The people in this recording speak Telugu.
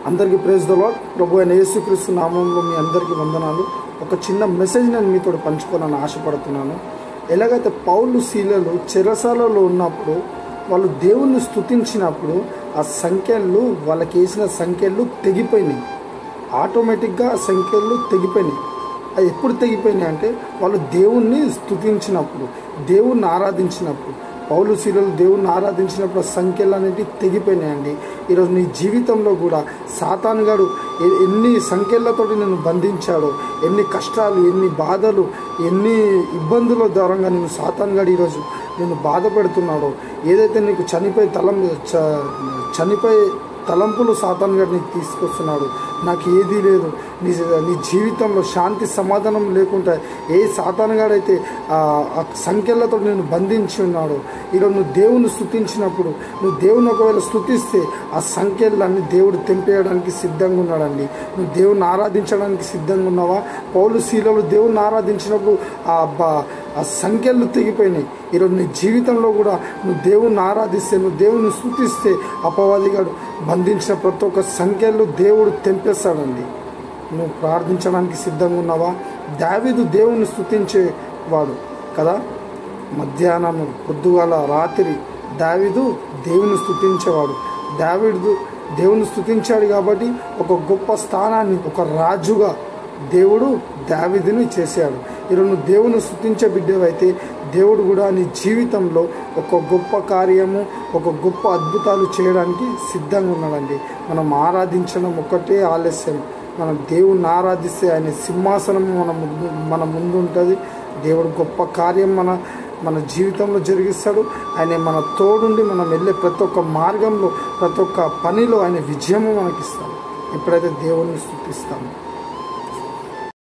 అందరికీ ప్రేజ్ ద లాడ్ ప్రభు అయిన యేసుక్రీస్తు నామంలో మీ అందరికీ వందనాలు ఒక చిన్న మెసేజ్ నేను మీతో పంచుకోవాలని ఆశపడుతున్నాను ఎలాగైతే పౌలు శీలలు చెరసాలలో ఉన్నప్పుడు వాళ్ళు దేవుణ్ణి స్తుతించినప్పుడు ఆ సంఖ్యలు వాళ్ళకి వేసిన సంఖ్యలు తెగిపోయినాయి ఆటోమేటిక్గా ఆ సంఖ్యలు తెగిపోయినాయి అది ఎప్పుడు తెగిపోయినాయి అంటే వాళ్ళు దేవుణ్ణి స్తుతించినప్పుడు దేవుణ్ణి ఆరాధించినప్పుడు పౌలు శీలలు దేవుణ్ణి ఆరాధించినప్పుడు ఆ సంఖ్యలు అనేవి తెగిపోయినాయండి ఈరోజు నీ జీవితంలో కూడా సాతాను గారు ఎ- ఎన్ని సంఖ్యలతోటి నేను బంధించాడో ఎన్ని కష్టాలు ఎన్ని బాధలు ఎన్ని ఇబ్బందుల ద్వారంగా నేను సాతాను గారు ఈరోజు నేను బాధ పెడుతున్నాడో ఏదైతే నీకు చనిపోయి తలం చ- చనిపోయి తలంపులు సాతాన్ గారు నీకు తీసుకొస్తున్నాడు నాకు ఏదీ లేదు నీ నీ జీవితంలో శాంతి సమాధానం లేకుండా ఏ సాతాన్ గాడైతే ఆ ఆ సంఖ్యలతో నేను బంధించి ఉన్నాడు ఈరోజు నువ్వు దేవుని స్థుతించినప్పుడు నువ్వు దేవుని ఒకవేళ స్థుతిస్తే ఆ సంఖ్యలన్నీ దేవుడు తెంపేయడానికి సిద్ధంగా ఉన్నాడండి నువ్వు దేవుని ఆరాధించడానికి సిద్ధంగా ఉన్నావా పౌలు శీలలు దేవుని ఆరాధించినప్పుడు ఆ బ- ఆ సంఖ్యలు తెగిపోయినాయి ఈరోజు నీ జీవితంలో కూడా నువ్వు దేవుణ్ణి ఆరాధిస్తే నువ్వు దేవుని స్థుతిస్తే అపవాదిగాడు బంధించిన ప్రతి ఒక్క సంఖ్యలు దేవుడు తెంపేస్తాడండి నువ్వు ప్రార్థించడానికి సిద్ధంగా ఉన్నావా దావీదు దేవుని స్థుతించేవాడు కదా మధ్యాహ్నం పొద్దుగాల రాత్రి దావీదు దేవుని స్థుతించేవాడు దావీదు దేవుని స్థుతించాడు కాబట్టి ఒక గొప్ప స్థానాన్ని ఒక రాజుగా దేవుడు దావిదిని చేశాడు ఈరోజు నువ్వు దేవుని స్థుతించే బిడ్డవైతే దేవుడు కూడా నీ జీవితంలో ఒక గొప్ప కార్యము ఒక గొప్ప అద్భుతాలు చేయడానికి సిద్ధంగా ఉన్నాడండి మనం ఆరాధించడం ఒకటే ఆలస్యం మనం దేవుణ్ణి ఆరాధిస్తే ఆయన సింహాసనం మన ముందు మన ముందు ఉంటుంది దేవుడు గొప్ప కార్యం మన మన జీవితంలో జరిగిస్తాడు ఆయన మన తోడుండి మనం వెళ్ళే ప్రతి ఒక్క మార్గంలో ప్రతి ఒక్క పనిలో ఆయన విజయము మనకిస్తాడు ఎప్పుడైతే దేవుణ్ణి స్థుతిస్తాము